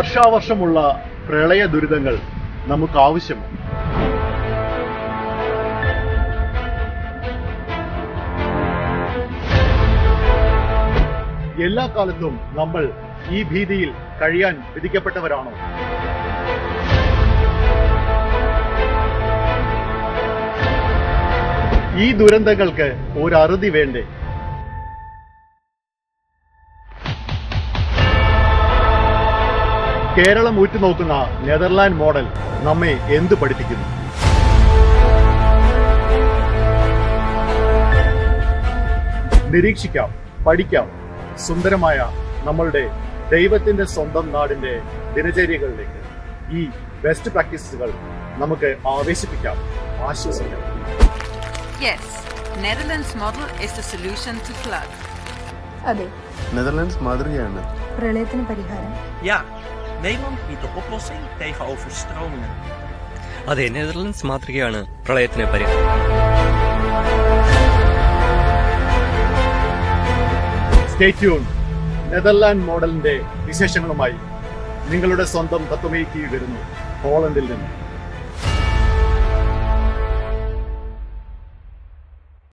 വർഷാവർഷമുള്ള പ്രളയ ദുരിതങ്ങൾ നമുക്ക് ആവശ്യമാണ് എല്ലാ കാലത്തും നമ്മൾ ഈ ഭീതിയിൽ കഴിയാൻ വിധിക്കപ്പെട്ടവരാണോ ഈ ദുരന്തങ്ങൾക്ക് ഒരു അറുതി വേണ്ടേ കേരളം ഉറ്റുനോക്കുന്ന നെതർലാൻഡ് മോഡൽ നമ്മെ എന്ത് പഠിപ്പിക്കുന്നു നിരീക്ഷിക്കാം പഠിക്കാം സുന്ദരമായ നമ്മളുടെ ദൈവത്തിന്റെ സ്വന്തം നാടിന്റെ ദിനചര്യകളിലേക്ക് ഈ ബെസ്റ്റ് പ്രാക്ടീസുകൾ നമുക്ക് ആവേശിപ്പിക്കാം ആശ്വസിക്കാം Yes, Netherlands model is the solution to flood. അതെ നെതർലാൻഡ്സ് മാതൃകയാണ് പ്രളയത്തിന് പരിഹാരം Ja, Nederland biedt de oplossing tegen overstromingen. അതെ നെതർലൻഡ്സ് മാതൃകയാണ് പ്രളയത്തിന് പരിഹാരം സ്റ്റേ ട്യൂൺ നെതർലാൻഡ് മോഡലിന്റെ വിശേഷങ്ങളുമായി നിങ്ങളുടെ സ്വന്തം തത്വമേക്ക് വരുന്നു ഹോളണ്ടിൽ നിന്ന്